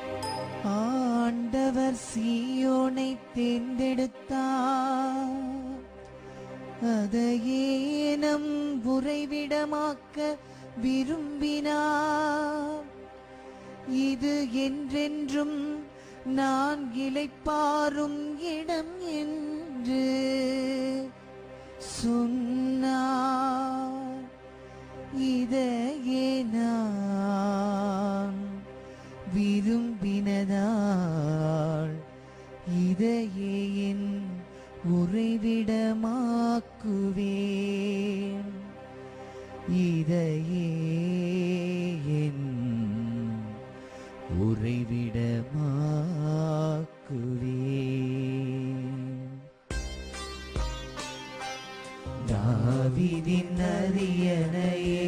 ஆண்டவர் சீயோனை தேர்ந்தெடுத்தார் அதையே நம் உறைவிடமாக்க விரும்பினார் இது என்றென்றும் நான் இளைப்பாரும் இடம் என்று சொன்னார் இதையே நான் விரும்பினதால் இதையே என் உறைவிடமாக்குவேன் இதையே என் உறைவிடமாக்குவேன் தாவிதின் அரியணையை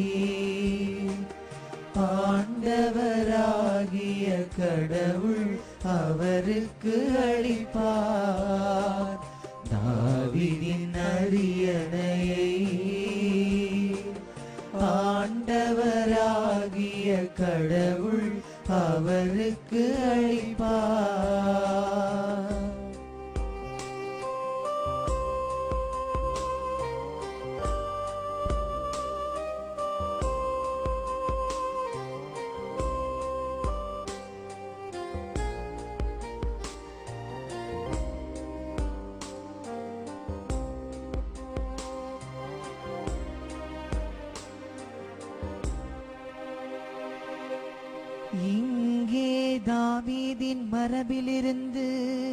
ஆண்டவராகிய கடவுள் அவருக்கு அளிப்பார் தாவிதின் அரியணையை ஆண்டவராகிய கடவுள் அவருக்கு அளிப்பார் இங்கே தாவீதின் மரபிலிருந்து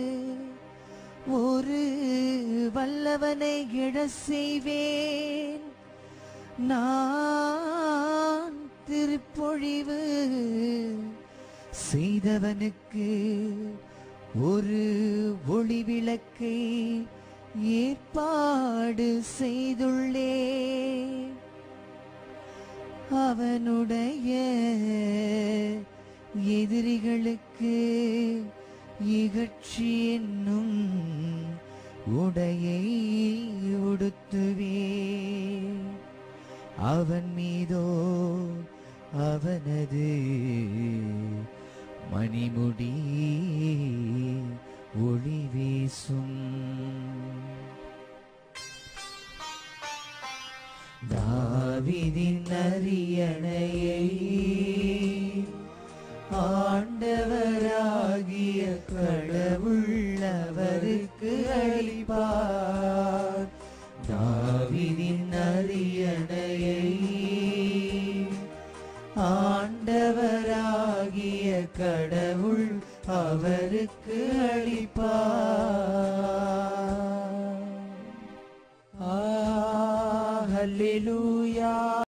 ஒரு வல்லவனை எழ செய்வேன் நான் திருப்பொழிவு செய்தவனுக்கு ஒரு ஒளி விளக்கை ஏற்பாடு செய்துள்ளேன் அவனுடைய எதிரிகளுக்கு இகழ்ச்சி என்னும் உடையை உடுத்துவே அவன் மீதோ அவனது மணிமுடி ஒளி வீசும் தாவிதின் அரியணையை ஆண்டவராகிய கடவுள் அவருக்கு அளிப்பார் தாவிதின் அரியணையை ஆண்டவராகிய கடவுள் அவருக்கு அளிப்பார் ஆ ஹல்லேலூயா